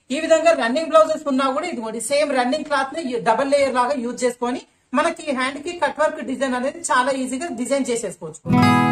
ఈ విధంగా running blouses ఉన్నా కూడా ఇదిగోండి సేమ్ రన్నింగ్ క్లాత్ ని డబల్ లేయర్ లాగా యూజ్ చేసుకొని మనకి హ్యాండ్ కి కట్ వర్క్ డిజైన్ అనేది చాలా ఈజీగా డిజైన్ చేసేసుకోవచ్చు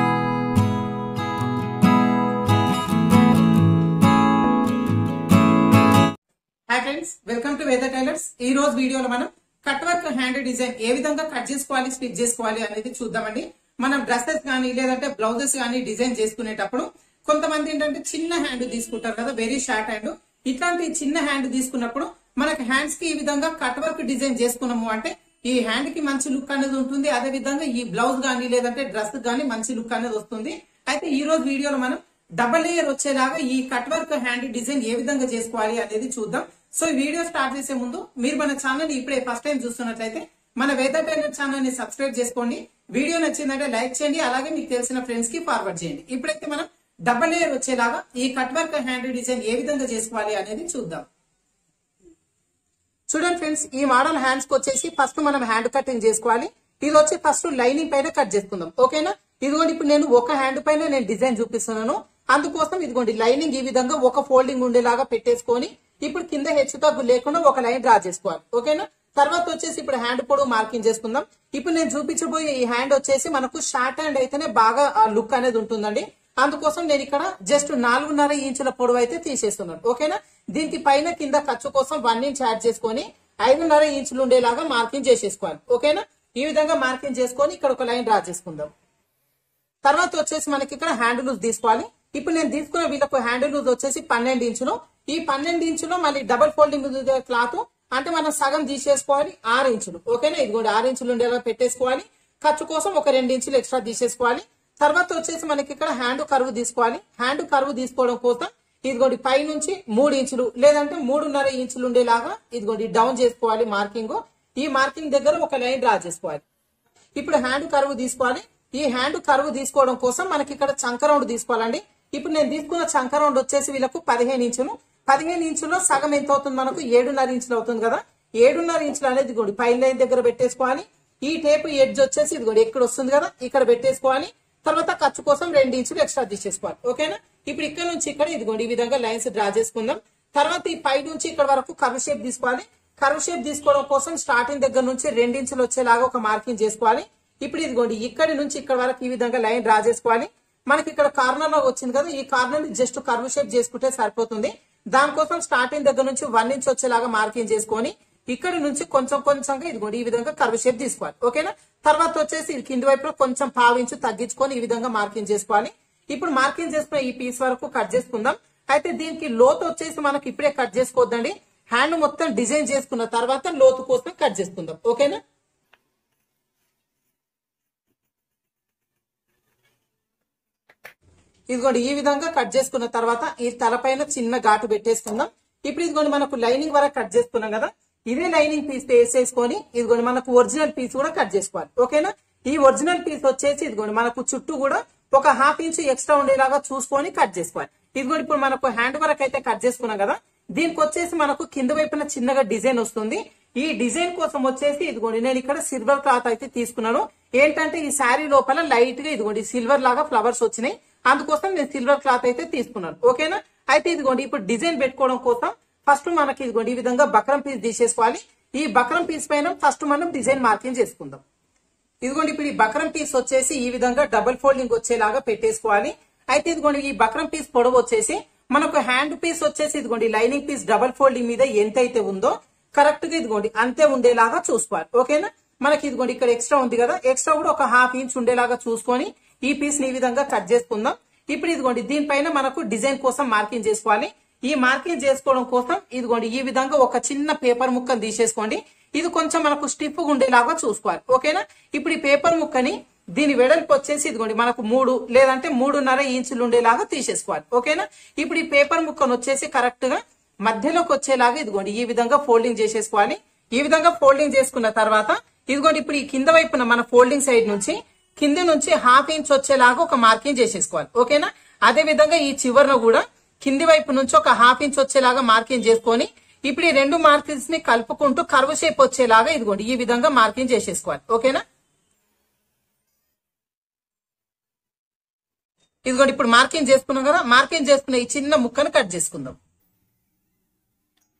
hi friends welcome to Veda tailors ఈ రోజు వీడియోలో మనం కట్ వర్క్ హ్యాండ్ డిజైన్ ఏ విధంగా కట్ చేసుకోవాలి స్టిచ్ చేసుకోవాలి అనేది చూద్దామండి మనం డ్రెస్సెస్ కానీ లేదంటే బ్లౌజెస్ కానీ డిజైన్ చేసుకునేటప్పుడు కొంతమంది ఏంటంటే చిన్న హ్యాండ్ తీసుకుంటారు కదా వెరీ షార్ట్ హ్యాండ్ ఇట్లాంటి చిన్న హ్యాండ్ తీసుకున్నప్పుడు మనకి హ్యాండ్స్ కి ఈ విధంగా కట్ వర్క్ డిజైన్ చేసుకున్నాము అంటే ఈ హ్యాండ్ కి మంచి లుక్ అనేది ఉంటుంది అదే విధంగా ఈ బ్లౌజ్ గానీ లేదంటే డ్రెస్ గానీ మంచి లుక్ అనేది వస్తుంది అయితే ఈ రోజు వీడియోలో మనం డబల్ లేయర్ వచ్చేలాగా ఈ కట్ వర్క్ హ్యాండ్ డిజైన్ ఏ విధంగా చేసుకోవాలి అనేది చూద్దాం సో ఈ వీడియో స్టార్ట్ చేసే ముందు మీరు మన ఛానల్ ఇప్పుడే ఫస్ట్ టైం చూస్తున్నట్లయితే మన వేద టైలర్ ఛానల్ ని సబ్స్క్రైబ్ చేసుకోండి వీడియో నచ్చిందంటే లైక్ చేయండి అలాగే మీకు తెలిసిన ఫ్రెండ్స్ కి ఫార్వర్డ్ చేయండి ఇప్పుడైతే మనం డబల్ లేయర్ వచ్చేలాగా ఈ కట్ వర్క్ హ్యాండ్ డిజైన్ ఏ విధంగా చేసుకోవాలి అనేది చూద్దాం చూడండి ఫ్రెండ్స్ ఈ మోడల్ హ్యాండ్స్ కి వచ్చేసి ఫస్ట్ మనం హ్యాండ్ కటింగ్ చేసుకోవాలి ఇది వచ్చి ఫస్ట్ లైనింగ్ పైన కట్ చేసుకుందాం ఓకేనా ఇదిగోండి ఇప్పుడు నేను ఒక హ్యాండ్ పైన నేను డిజైన్ చూపిస్తున్నాను అందుకోసం ఇదిగోండి లైనింగ్ ఈ విధంగా ఒక ఫోల్డింగ్ ఉండేలాగా పెట్టేసుకొని ఇప్పుడు కింద హెచ్చు తగ్గు లేకుండా ఒక లైన్ డ్రా చేసుకోవాలి ఓకేనా తర్వాత వచ్చేసి ఇప్పుడు హ్యాండ్ పొడవు మార్కింగ్ చేసుకుందాం ఇప్పుడు నేను చూపించబోయే ఈ హ్యాండ్ వచ్చేసి మనకు షార్ట్ హ్యాండ్ అయితేనే బాగా లుక్ అనేది ఉంటుందండి అందుకోసం నేను ఇక్కడ జస్ట్ నాలుగున్నర ఇంచుల పొడవు అయితే తీసేస్తున్నాను ఓకేనా దీనికి పైన కింద ఖర్చు కోసం వన్ ఇంచ్ యాడ్ చేసుకొని ఐదున్నర ఇంచులు ఉండేలాగా మార్కింగ్ చేసేసుకోవాలి ఓకేనా ఈ విధంగా మార్కింగ్ చేసుకొని ఇక్కడ ఒక లైన్ డ్రా చేసుకుందాం తర్వాత వచ్చేసి మనకి ఇక్కడ హ్యాండ్ లూజ్ తీసుకోవాలి ఇప్పుడు నేను తీసుకున్న వీళ్ళకు హ్యాండ్ లూజ్ వచ్చేసి పన్నెండు ఇంచులు ఈ పన్నెండు ఇంచులో మళ్ళీ డబల్ ఫోల్డింగ్ క్లాత్ అంటే మనం సగం తీసేసుకోవాలి ఆరు ఇంచులు ఓకేనా ఇది కూడా ఆరు ఇంచులు ఉండేలా పెట్టేసుకోవాలి ఖర్చు కోసం ఒక రెండు ఇంచులు ఎక్స్ట్రా తీసేసుకోవాలి తర్వాత వచ్చేసి మనకి ఇక్కడ హ్యాండ్ కరువు తీసుకోవాలి హ్యాండ్ కరువు తీసుకోవడం కోసం ఇదిగోండి పై నుంచి మూడు ఇంచులు లేదంటే మూడున్నర ఇంచులు ఉండేలాగా ఇదిగోండి డౌన్ చేసుకోవాలి మార్కింగ్ ఈ మార్కింగ్ దగ్గర ఒక లైన్ డ్రా చేసుకోవాలి ఇప్పుడు హ్యాండ్ కరువు తీసుకోవాలి ఈ హ్యాండ్ కరువు తీసుకోవడం కోసం మనకి ఇక్కడ చంక రౌండ్ తీసుకోవాలండి ఇప్పుడు నేను తీసుకున్న చంక రౌండ్ వచ్చేసి వీళ్ళకు పదిహేను ఇంచులు పదిహేను ఇంచుల్లో సగం ఎంత అవుతుంది మనకు ఏడున్నర ఇంచులు అవుతుంది కదా ఏడున్నర ఇంచులు అనేది ఇదిగోండి పై లైన్ దగ్గర పెట్టేసుకోవాలి ఈ టేప్ ఎడ్జ్ వచ్చేసి ఇదిగోండి ఎక్కడ వస్తుంది కదా ఇక్కడ పెట్టేసుకోవాలి తర్వాత ఖర్చు కోసం రెండు ఇంచులు ఎక్స్ట్రా తీసేసుకోవాలి ఓకేనా ఇప్పుడు ఇక్కడ నుంచి ఇక్కడ ఇదిగోండి ఈ విధంగా లైన్స్ డ్రా చేసుకుందాం తర్వాత ఈ పై నుంచి ఇక్కడ వరకు కర్వ్ షేప్ తీసుకోవాలి కర్వ్ షేప్ తీసుకోవడం కోసం స్టార్టింగ్ దగ్గర నుంచి రెండించులు వచ్చేలాగా ఒక మార్కింగ్ చేసుకోవాలి ఇప్పుడు ఇదిగోండి ఇక్కడి నుంచి ఇక్కడ వరకు ఈ విధంగా లైన్ డ్రా చేసుకోవాలి మనకి ఇక్కడ కార్నర్ లో వచ్చింది కదా ఈ కార్నర్ ని జస్ట్ కర్వ్ షేప్ చేసుకుంటే సరిపోతుంది దానికోసం స్టార్టింగ్ దగ్గర నుంచి వన్ ఇంచ్ వచ్చేలాగా మార్కింగ్ చేసుకొని ఇక్కడ నుంచి కొంచెం కొంచెంగా ఇదిగోండి ఈ విధంగా కర్వ్ షేప్ తీసుకోవాలి ఓకేనా తర్వాత వచ్చేసి ఇది కింది వైపులో కొంచెం పావించు తగ్గించుకొని ఈ విధంగా మార్కింగ్ చేసుకోవాలి ఇప్పుడు మార్కింగ్ చేసుకున్న ఈ పీస్ వరకు కట్ చేసుకుందాం అయితే దీనికి లోతు వచ్చేసి మనకి ఇప్పుడే కట్ చేసుకోవద్దండి హ్యాండ్ మొత్తం డిజైన్ చేసుకున్న తర్వాత లోతు కోసం కట్ చేసుకుందాం ఓకేనా ఇదిగోండి ఈ విధంగా కట్ చేసుకున్న తర్వాత ఈ తలపైన చిన్న ఘాటు పెట్టేసుకుందాం ఇప్పుడు ఇదిగోండి మనకు లైనింగ్ వరకు కట్ చేసుకున్నాం కదా ఇదే లైనింగ్ పీస్ వేసేసుకొని ఇదిగోండి మనకు ఒరిజినల్ పీస్ కూడా కట్ చేసుకోవాలి ఓకేనా ఈ ఒరిజినల్ పీస్ వచ్చేసి ఇదిగోండి మనకు చుట్టూ కూడా ఒక హాఫ్ ఇంచ్ ఎక్స్ట్రా ఉండేలాగా చూసుకొని కట్ చేసుకోవాలి ఇదిగోండి ఇప్పుడు మనకు హ్యాండ్ వరకు అయితే కట్ చేసుకున్నాం కదా దీనికి వచ్చేసి మనకు కింద వైపున చిన్నగా డిజైన్ వస్తుంది ఈ డిజైన్ కోసం వచ్చేసి ఇదిగోండి నేను ఇక్కడ సిల్వర్ క్లాత్ అయితే తీసుకున్నాను ఏంటంటే ఈ శారీ లోపల లైట్ గా ఇదిగోండి సిల్వర్ లాగా ఫ్లవర్స్ వచ్చినాయి అందుకోసం నేను సిల్వర్ క్లాత్ అయితే తీసుకున్నాను ఓకేనా అయితే ఇదిగోండి ఇప్పుడు డిజైన్ పెట్టుకోవడం కోసం ఫస్ట్ మనకి ఇదిగోండి ఈ విధంగా బక్రం పీస్ తీసేసుకోవాలి ఈ బక్రం పీస్ పైన ఫస్ట్ మనం డిజైన్ మార్కింగ్ చేసుకుందాం ఇదిగోండి ఇప్పుడు ఈ బక్రం పీస్ వచ్చేసి ఈ విధంగా డబుల్ ఫోల్డింగ్ వచ్చేలాగా పెట్టేసుకోవాలి అయితే ఇదిగోండి ఈ బక్రం పీస్ పొడవు వచ్చేసి మనకు హ్యాండ్ పీస్ వచ్చేసి ఇదిగోండి లైనింగ్ పీస్ డబుల్ ఫోల్డింగ్ మీద ఎంత అయితే ఉందో కరెక్ట్ గా ఇదిగోండి అంతే ఉండేలాగా చూసుకోవాలి ఓకేనా మనకి ఇదిగోండి ఇక్కడ ఎక్స్ట్రా ఉంది కదా ఎక్స్ట్రా కూడా ఒక హాఫ్ ఇంచ్ ఉండేలాగా చూసుకొని ఈ పీస్ ని ఈ విధంగా కట్ చేసుకుందాం ఇప్పుడు ఇదిగోండి దీనిపైన మనకు డిజైన్ కోసం మార్కింగ్ చేసుకోవాలి ఈ మార్కింగ్ చేసుకోవడం కోసం ఇదిగోండి ఈ విధంగా ఒక చిన్న పేపర్ ముక్కను తీసేసుకోండి ఇది కొంచెం మనకు స్టిఫ్ ఉండేలాగా చూసుకోవాలి ఓకేనా ఇప్పుడు ఈ పేపర్ ముక్కని దీని వెడల్పు వచ్చేసి ఇదిగోండి మనకు మూడు లేదంటే మూడున్నర ఇంచులు ఉండేలాగా తీసేసుకోవాలి ఓకేనా ఇప్పుడు ఈ పేపర్ ముక్కను వచ్చేసి కరెక్ట్ గా మధ్యలోకి వచ్చేలాగా ఇదిగోండి ఈ విధంగా ఫోల్డింగ్ చేసేసుకోవాలి ఈ విధంగా ఫోల్డింగ్ చేసుకున్న తర్వాత ఇదిగోండి ఇప్పుడు ఈ కింద వైపున మన ఫోల్డింగ్ సైడ్ నుంచి కింద నుంచి హాఫ్ ఇంచ్ వచ్చేలాగా ఒక మార్కింగ్ చేసేసుకోవాలి ఓకేనా అదే విధంగా ఈ చివరన కూడా కింది వైపు నుంచి ఒక హాఫ్ ఇంచ్ వచ్చేలాగా మార్కింగ్ చేసుకొని ఇప్పుడు ఈ రెండు మార్కింగ్స్ ని కలుపుకుంటూ కర్వ్ షేప్ వచ్చేలాగా ఇదిగోండి ఈ విధంగా మార్కింగ్ చేసేసుకోవాలి ఓకేనా ఇదిగోండి ఇప్పుడు మార్కింగ్ చేసుకున్నాం కదా మార్కింగ్ చేసుకున్న ఈ చిన్న ముక్కను కట్ చేసుకుందాం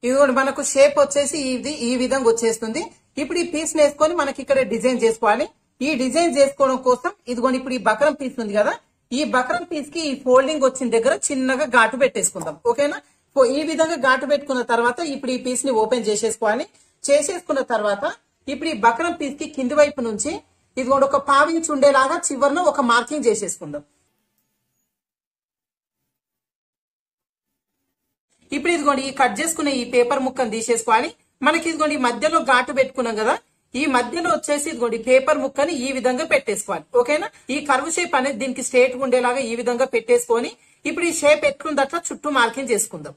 ఇదిగోండి మనకు షేప్ వచ్చేసి ఇది ఈ విధంగా వచ్చేస్తుంది ఇప్పుడు ఈ పీస్ వేసుకొని మనకి ఇక్కడ డిజైన్ చేసుకోవాలి ఈ డిజైన్ చేసుకోవడం కోసం ఇదిగోండి ఇప్పుడు ఈ బకరం పీస్ ఉంది కదా ఈ బకరం పీస్ కి ఈ ఫోల్డింగ్ వచ్చిన దగ్గర చిన్నగా ఘాటు పెట్టేసుకుందాం ఓకేనా ఓ, ఈ విధంగా ఘాటు పెట్టుకున్న తర్వాత ఇప్పుడు ఈ పీస్ ని ఓపెన్ చేసేసుకోవాలి చేసేసుకున్న తర్వాత ఇప్పుడు ఈ బకరం పీస్ కి కింది వైపు నుంచి ఇదిగోండి ఒక పావించి ఉండేలాగా చివరన ఒక మార్కింగ్ చేసేసుకుందాం ఇప్పుడు ఇదిగోండి ఈ కట్ చేసుకున్న ఈ పేపర్ ముక్కను తీసేసుకోవాలి మనకి ఇదిగోండి ఈ మధ్యలో ఘాటు పెట్టుకున్నాం కదా ఈ మధ్యలో వచ్చేసి ఇదిగోండి ఈ పేపర్ ముక్కని ఈ విధంగా పెట్టేసుకోవాలి ఓకేనా ఈ కర్వ్ షేప్ అనేది దీనికి స్ట్రేట్ ఉండేలాగా ఈ విధంగా పెట్టేసుకొని ఇప్పుడు ఈ షేప్ ఎట్లుంది అట్లా చుట్టూ మార్కింగ్ చేసుకుందాం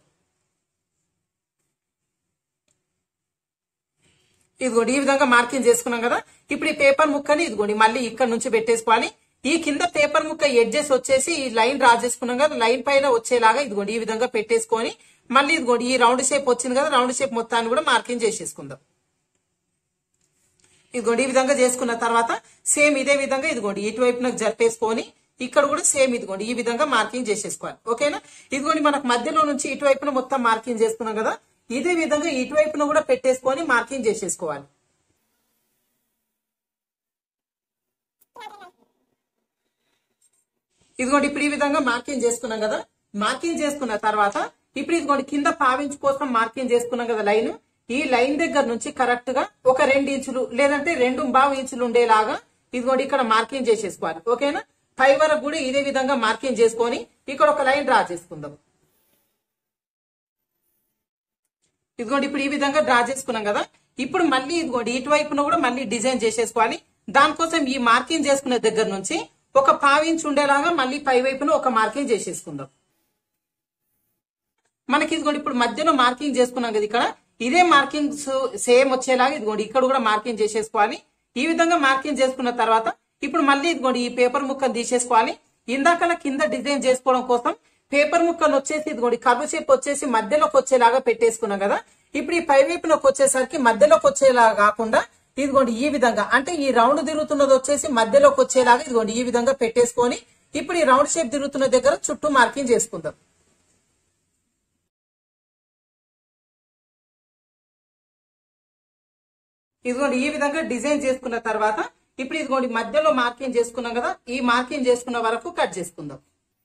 ఇదిగోండి ఈ విధంగా మార్కింగ్ చేసుకున్నాం కదా ఇప్పుడు ఈ పేపర్ ముక్కని ఇదిగోండి మళ్ళీ ఇక్కడ నుంచి పెట్టేసుకోవాలి ఈ కింద పేపర్ ముక్క ఎడ్జెస్ వచ్చేసి ఈ లైన్ డ్రా చేసుకున్నాం కదా లైన్ పైన వచ్చేలాగా ఇదిగోండి ఈ విధంగా పెట్టేసుకొని మళ్ళీ ఇదిగోండి ఈ రౌండ్ షేప్ వచ్చింది కదా రౌండ్ షేప్ మొత్తాన్ని కూడా మార్కింగ్ చేసేసుకుందాం ఇదిగోండి ఈ విధంగా చేసుకున్న తర్వాత సేమ్ ఇదే విధంగా ఇదిగోండి ఇటువైపునకు జరిపేసుకొని ఇక్కడ కూడా సేమ్ ఇదిగోండి ఈ విధంగా మార్కింగ్ చేసేసుకోవాలి ఓకేనా ఇదిగోండి మనకు మధ్యలో నుంచి ఇటువైపున మొత్తం మార్కింగ్ చేసుకున్నాం కదా ఇదే విధంగా ఇటువైపున కూడా పెట్టేసుకొని మార్కింగ్ చేసేసుకోవాలి ఇదిగోండి ఇప్పుడు ఈ విధంగా మార్కింగ్ చేసుకున్నాం కదా మార్కింగ్ చేసుకున్న తర్వాత ఇప్పుడు ఇదిగోండి కింద పావించు కోసం మార్కింగ్ చేసుకున్నాం కదా లైన్ ఈ లైన్ దగ్గర నుంచి కరెక్ట్ గా ఒక రెండు ఇంచులు లేదంటే రెండు బావు ఇంచులు ఉండేలాగా ఇదిగోండి ఇక్కడ మార్కింగ్ చేసేసుకోవాలి ఓకేనా పై వరకు కూడా ఇదే విధంగా మార్కింగ్ చేసుకొని ఇక్కడ ఒక లైన్ డ్రా చేసుకుందాం ఇదిగోండి ఇప్పుడు ఈ విధంగా డ్రా చేసుకున్నాం కదా ఇప్పుడు మళ్ళీ ఇదిగోండి ఇటువైపున కూడా మళ్ళీ డిజైన్ చేసేసుకోవాలి దానికోసం ఈ మార్కింగ్ చేసుకునే దగ్గర నుంచి ఒక పావించి ఉండేలాగా మళ్ళీ పై వైపున ఒక మార్కింగ్ చేసేసుకుందాం మనకి ఇదిగోండి ఇప్పుడు మధ్యలో మార్కింగ్ చేసుకున్నాం కదా ఇక్కడ ఇదే మార్కింగ్స్ సేమ్ వచ్చేలాగా ఇదిగోండి ఇక్కడ కూడా మార్కింగ్ చేసేసుకోవాలి ఈ విధంగా మార్కింగ్ చేసుకున్న తర్వాత ఇప్పుడు మళ్ళీ ఇదిగోండి ఈ పేపర్ ముక్కను తీసేసుకోవాలి ఇందాకలా కింద డిజైన్ చేసుకోవడం కోసం పేపర్ ముక్కను వచ్చేసి ఇదిగోండి కర్వ్ షేప్ వచ్చేసి మధ్యలోకి వచ్చేలాగా పెట్టేసుకున్నాం కదా ఇప్పుడు ఈ పై వైపునకు వచ్చేసరికి మధ్యలోకి వచ్చేలాగా కాకుండా ఇదిగోండి ఈ విధంగా అంటే ఈ రౌండ్ తిరుగుతున్నది వచ్చేసి మధ్యలోకి వచ్చేలాగా ఇదిగోండి ఈ విధంగా పెట్టేసుకొని ఇప్పుడు ఈ రౌండ్ షేప్ తిరుగుతున్న దగ్గర చుట్టూ మార్కింగ్ చేసుకుందాం ఇదిగోండి ఈ విధంగా డిజైన్ చేసుకున్న తర్వాత ఇప్పుడు ఇదిగోండి మధ్యలో మార్కింగ్ చేసుకున్నాం కదా ఈ మార్కింగ్ చేసుకున్న వరకు కట్ చేసుకుందాం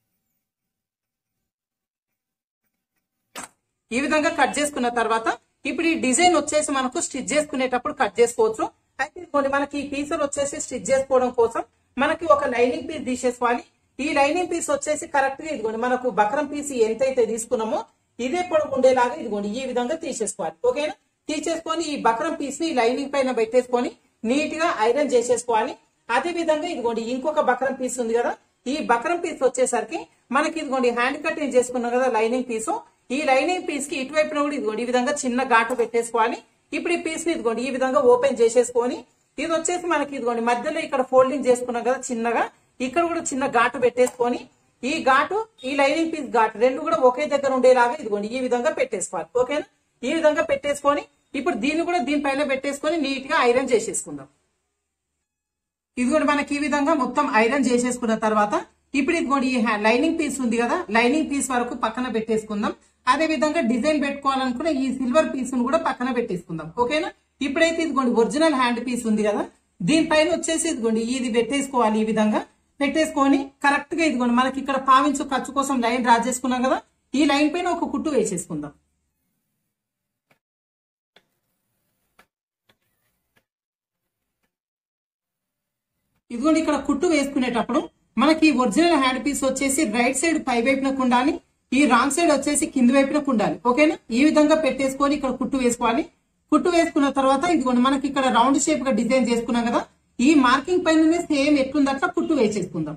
ఈ విధంగా కట్ చేసుకున్న తర్వాత ఇప్పుడు ఈ డిజైన్ వచ్చేసి మనకు స్టిచ్ చేసుకునేటప్పుడు కట్ చేసుకోవచ్చు అయితే ఇదిగోండి మనకి ఈ పీసులు వచ్చేసి స్టిచ్ చేసుకోవడం కోసం మనకి ఒక లైనింగ్ పీస్ తీసేసుకోవాలి ఈ లైనింగ్ పీస్ వచ్చేసి కరెక్ట్ గా ఇదిగోండి మనకు బక్రం పీస్ ఎంతైతే తీసుకున్నామో ఇదే పొడవు ఉండేలాగా ఇదిగోండి ఈ విధంగా తీసేసుకోవాలి ఓకేనా తీసేసుకొని ఈ బక్రం పీస్ ని లైనింగ్ పైన పెట్టేసుకొని నీట్ గా ఐరన్ చేసేసుకోవాలి అదే విధంగా ఇదిగోండి ఇంకొక బక్రం పీస్ ఉంది కదా ఈ బక్రం పీస్ వచ్చేసరికి మనకి ఇదిగోండి హ్యాండ్ కటింగ్ చేసుకున్నాం కదా లైనింగ్ పీస్ ఈ లైనింగ్ పీస్ కి ఇటువైపున కూడా ఇదిగోండి ఈ విధంగా చిన్న ఘాటు పెట్టేసుకోవాలి ఇప్పుడు ఈ పీస్ ని ఇదిగోండి ఈ విధంగా ఓపెన్ చేసేసుకొని ఇది వచ్చేసి మనకి ఇదిగోండి మధ్యలో ఇక్కడ ఫోల్డింగ్ చేసుకున్నాం కదా చిన్నగా ఇక్కడ కూడా చిన్న ఘాటు పెట్టేసుకొని ఈ ఘాటు ఈ లైనింగ్ పీస్ ఘాటు రెండు కూడా ఒకే దగ్గర ఉండేలాగా ఇదిగోండి ఈ విధంగా పెట్టేసుకోవాలి ఓకేనా ఈ విధంగా పెట్టేసుకొని ఇప్పుడు దీన్ని కూడా దీనిపైన పెట్టేసుకొని నీట్ గా ఐరన్ చేసేసుకుందాం ఇదిగోండి మనకి ఈ విధంగా మొత్తం ఐరన్ చేసేసుకున్న తర్వాత ఇప్పుడు ఇదిగోండి ఈ హ్యా- లైనింగ్ పీస్ ఉంది కదా లైనింగ్ పీస్ వరకు పక్కన పెట్టేసుకుందాం అదే విధంగా డిజైన్ పెట్టుకోవాలనుకున్న ఈ సిల్వర్ పీస్ ను కూడా పక్కన పెట్టేసుకుందాం ఓకేనా ఇప్పుడైతే ఇదిగోండి ఒరిజినల్ హ్యాండ్ పీస్ ఉంది కదా దీనిపైన వచ్చేసి ఇదిగోండి ఇది పెట్టేసుకోవాలి ఈ విధంగా పెట్టేసుకొని కరెక్ట్ గా ఇదిగోండి మనకి ఇక్కడ పావించు ఖర్చు కోసం లైన్ డ్రా చేసుకున్నాం కదా ఈ లైన్ పైన ఒక కుట్టు వేసేసుకుందాం ఇదిగోండి ఇక్కడ కుట్టు వేసుకునేటప్పుడు మనకి ఒరిజినల్ హ్యాండ్ పీస్ వచ్చేసి రైట్ సైడ్ పై వైపునకు ఉండాలి ఈ రాంగ్ సైడ్ వచ్చేసి కింది వైపునకు ఉండాలి ఓకేనా ఈ విధంగా పెట్టేసుకొని ఇక్కడ కుట్టు వేసుకోవాలి కుట్టు వేసుకున్న తర్వాత ఇదిగోండి మనకి ఇక్కడ రౌండ్ షేప్ గా డిజైన్ చేసుకున్నాం కదా ఈ మార్కింగ్ పైననే సేమ్ ఎట్లుంది అట్లా కుట్టు వేసేసుకుందాం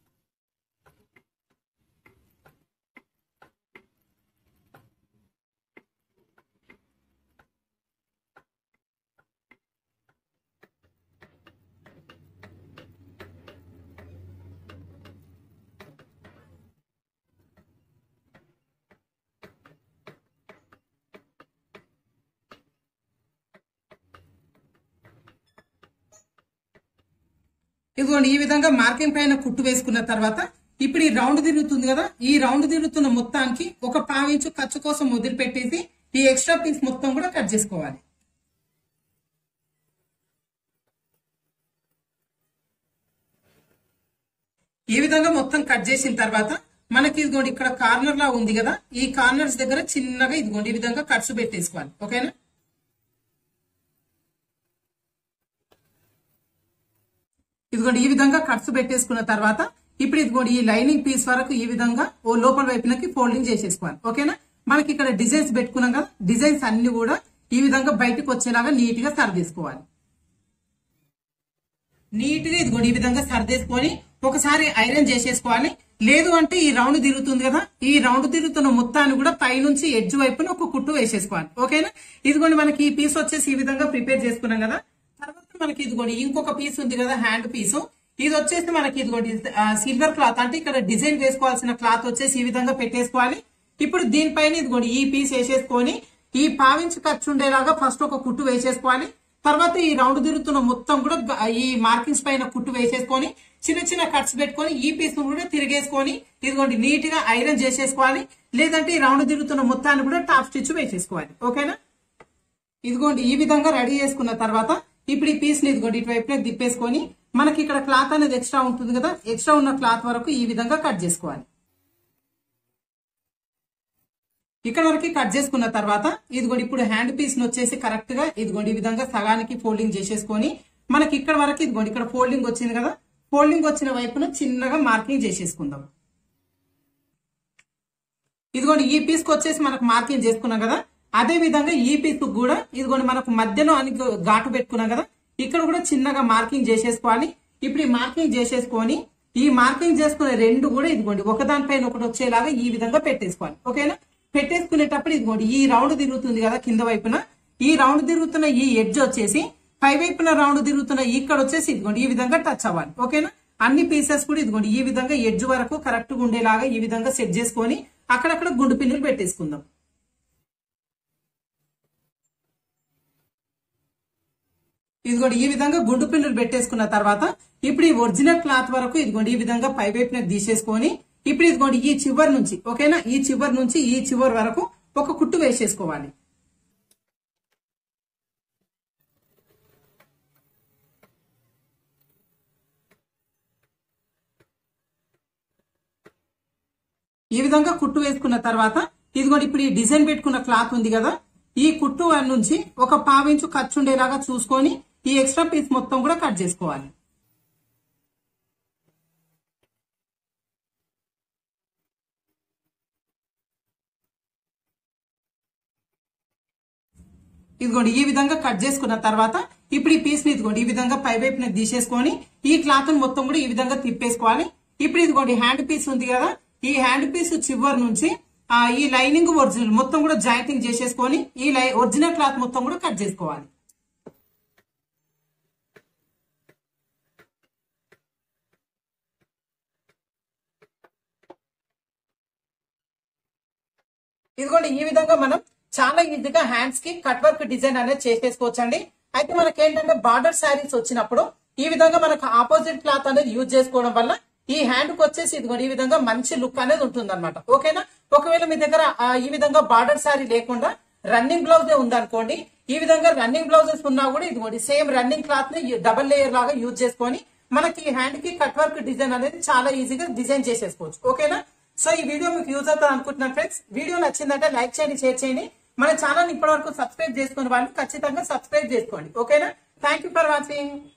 ఇదిగోండి ఈ విధంగా మార్కింగ్ పైన కుట్టు వేసుకున్న తర్వాత ఇప్పుడు ఈ రౌండ్ తిరుగుతుంది కదా ఈ రౌండ్ తిరుగుతున్న మొత్తానికి ఒక పావించు ఖర్చు కోసం వదిలిపెట్టేసి ఈ ఎక్స్ట్రా పీస్ మొత్తం కూడా కట్ చేసుకోవాలి ఈ విధంగా మొత్తం కట్ చేసిన తర్వాత మనకి ఇదిగోండి ఇక్కడ కార్నర్ లా ఉంది కదా ఈ కార్నర్స్ దగ్గర చిన్నగా ఇదిగోండి ఈ విధంగా కట్స్ పెట్టేసుకోవాలి ఓకేనా ఇదిగోండి ఈ విధంగా కట్స్ పెట్టేసుకున్న తర్వాత ఇప్పుడు ఇదిగోండి ఈ లైనింగ్ పీస్ వరకు ఈ విధంగా ఓ లోపల వైపునకి ఫోల్డింగ్ చేసేసుకోవాలి ఓకేనా మనకి ఇక్కడ డిజైన్స్ పెట్టుకున్నాం కదా డిజైన్స్ అన్ని కూడా ఈ విధంగా బయటకు వచ్చేలాగా నీట్ గా సర్దేసుకోవాలి నీట్ గా ఇదిగోండి ఈ విధంగా సర్దేసుకొని ఒకసారి ఐరన్ చేసేసుకోవాలి లేదు అంటే ఈ రౌండ్ తిరుగుతుంది కదా ఈ రౌండ్ తిరుగుతున్న మొత్తాన్ని కూడా పైనుంచి ఎడ్జ్ వైపున ఒక కుట్టు వేసేసుకోవాలి ఓకేనా ఇదిగోండి మనకి ఈ పీస్ వచ్చేసి ఈ విధంగా ప్రిపేర్ చేసుకున్నాం కదా తర్వాత మనకి ఇదిగోండి ఇంకొక పీస్ ఉంది కదా హ్యాండ్ పీస్ ఇది వచ్చేసి మనకి ఇదిగోండి సిల్వర్ క్లాత్ అంటే ఇక్కడ డిజైన్ వేసుకోవాల్సిన క్లాత్ వచ్చేసి ఈ విధంగా పెట్టేసుకోవాలి ఇప్పుడు దీనిపైన ఇదిగోండి ఈ పీస్ వేసేసుకొని ఈ పావించి ఖర్చు ఉండేలాగా ఫస్ట్ ఒక కుట్టు వేసేసుకోవాలి తర్వాత ఈ రౌండ్ తిరుగుతున్న మొత్తం కూడా గ- ఈ మార్కింగ్స్ పైన కుట్టు వేసేసుకొని చిన్న చిన్న కట్స్ పెట్టుకొని ఈ పీస్ కూడా తిరిగేసుకొని ఇదిగోండి నీట్ గా ఐరన్ చేసేసుకోవాలి లేదంటే ఈ రౌండ్ తిరుగుతున్న మొత్తాన్ని కూడా టాప్ స్టిచ్ వేసేసుకోవాలి ఓకేనా ఇదిగోండి ఈ విధంగా రెడీ చేసుకున్న తర్వాత ఇప్పుడు ఈ పీస్ ని ఇదిగోండి ఇటువైపునే తిప్పేసుకొని మనకి ఇక్కడ క్లాత్ అనేది ఎక్స్ట్రా ఉంటుంది కదా ఎక్స్ట్రా ఉన్న క్లాత్ వరకు ఈ విధంగా కట్ చేసుకోవాలి ఇక్కడ వరకు కట్ చేసుకున్న తర్వాత ఇదిగోండి ఇప్పుడు హ్యాండ్ పీస్ ని వచ్చేసి కరెక్ట్ గా ఇదిగోండి ఈ విధంగా సగానికి ఫోల్డింగ్ చేసేసుకొని మనకి ఇక్కడ వరకు ఇదిగోండి ఇక్కడ ఫోల్డింగ్ వచ్చింది కదా ఫోల్డింగ్ వచ్చిన వైపున చిన్నగా మార్కింగ్ చేసేసుకుందాం ఇదిగోండి ఈ పీస్ కి వచ్చేసి మనకు మార్కింగ్ చేసుకున్నాం కదా అదే విధంగా ఈ పీస్ కూడా ఇదిగోండి మనకు మధ్యలో అని ఘాటు పెట్టుకున్నాం కదా ఇక్కడ కూడా చిన్నగా మార్కింగ్ చేసేసుకోవాలి ఇప్పుడు ఈ మార్కింగ్ చేసేసుకొని ఈ మార్కింగ్ చేసుకునే రెండు కూడా ఇదిగోండి ఒకదానిపైన ఒకటి వచ్చేలాగా ఈ విధంగా పెట్టేసుకోవాలి ఓకేనా పెట్టేసుకునేటప్పుడు ఇదిగోండి ఈ రౌండ్ తిరుగుతుంది కదా కింద వైపున ఈ రౌండ్ తిరుగుతున్న ఈ ఎడ్జ్ వచ్చేసి పై వైపున రౌండ్ తిరుగుతున్న ఇక్కడ వచ్చేసి ఇదిగోండి ఈ విధంగా టచ్ అవ్వాలి ఓకేనా అన్ని పీసెస్ కూడా ఇదిగోండి ఈ విధంగా ఎడ్జ్ వరకు కరెక్ట్ గా ఉండేలాగా ఈ విధంగా సెట్ చేసుకొని అక్కడక్కడ గుండు పిన్నులు పెట్టేసుకుందాం ఇదిగోండి ఈ విధంగా గుండు పిన్నులు పెట్టేసుకున్న తర్వాత ఇప్పుడు ఈ ఒరిజినల్ క్లాత్ వరకు ఇదిగోండి ఈ విధంగా పై వైపున తీసేసుకొని ఇప్పుడు ఇదిగోండి ఈ చివరి నుంచి ఓకేనా ఈ చివరి నుంచి ఈ చివరి వరకు ఒక కుట్టు వేసేసుకోవాలి ఈ విధంగా కుట్టు వేసుకున్న తర్వాత ఇదిగోండి ఇప్పుడు ఈ డిజైన్ పెట్టుకున్న క్లాత్ ఉంది కదా ఈ కుట్టు నుంచి ఒక పావించు ఖర్చు ఉండేలాగా చూసుకొని ఈ ఎక్స్ట్రా పీస్ మొత్తం కూడా కట్ చేసుకోవాలి ఇదిగోండి ఈ విధంగా కట్ చేసుకున్న తర్వాత ఇప్పుడు ఈ పీస్ ని ఇదిగోండి ఈ విధంగా పై వైపున తీసేసుకొని ఈ క్లాత్ మొత్తం కూడా ఈ విధంగా తిప్పేసుకోవాలి ఇప్పుడు ఇదిగోండి హ్యాండ్ పీస్ ఉంది కదా ఈ హ్యాండ్ పీస్ చివరి నుంచి ఆ ఈ లైనింగ్ ఒరిజినల్ మొత్తం కూడా జాయింటింగ్ చేసేసుకొని ఈ లై ఒరిజినల్ క్లాత్ మొత్తం కూడా కట్ చేసుకోవాలి ఇదిగోండి ఈ విధంగా మనం చాలా ఈజీగా హ్యాండ్స్ కి కట్ వర్క్ డిజైన్ అనేది చేసేసుకోవచ్చు అండి అయితే మనకి ఏంటంటే బార్డర్ శారీస్ వచ్చినప్పుడు ఈ విధంగా మనకు ఆపోజిట్ క్లాత్ అనేది యూజ్ చేసుకోవడం వల్ల ఈ హ్యాండ్ కి వచ్చేసి ఇదిగోండి ఈ విధంగా మంచి లుక్ అనేది ఉంటుంది అనమాట ఓకేనా ఒకవేళ మీ దగ్గర ఆ, ఈ విధంగా బార్డర్ శారీ లేకుండా రన్నింగ్ బ్లౌజ్ ఉందనుకోండి ఈ విధంగా రన్నింగ్ బ్లౌజెస్ ఉన్నా కూడా ఇదిగోండి సేమ్ రన్నింగ్ క్లాత్ ని డబల్ లేయర్ లాగా యూజ్ చేసుకొని మనకి హ్యాండ్ కి కట్ వర్క్ డిజైన్ అనేది చాలా ఈజీగా డిజైన్ చేసేసుకోవచ్చు ఓకేనా సో ఈ వీడియో మీకు యూజ్ అవుతుంది అనుకుంటున్నాను ఫ్రెండ్స్ వీడియో నచ్చిందంటే లైక్ చేయండి షేర్ చేయండి మన ఛానల్ ఇప్పటి వరకు సబ్స్క్రైబ్ చేసుకునే వాళ్ళు ఖచ్చితంగా సబ్స్క్రైబ్ చేసుకోండి ఓకేనా థ్యాంక్ యూ ఫర్ వాచింగ్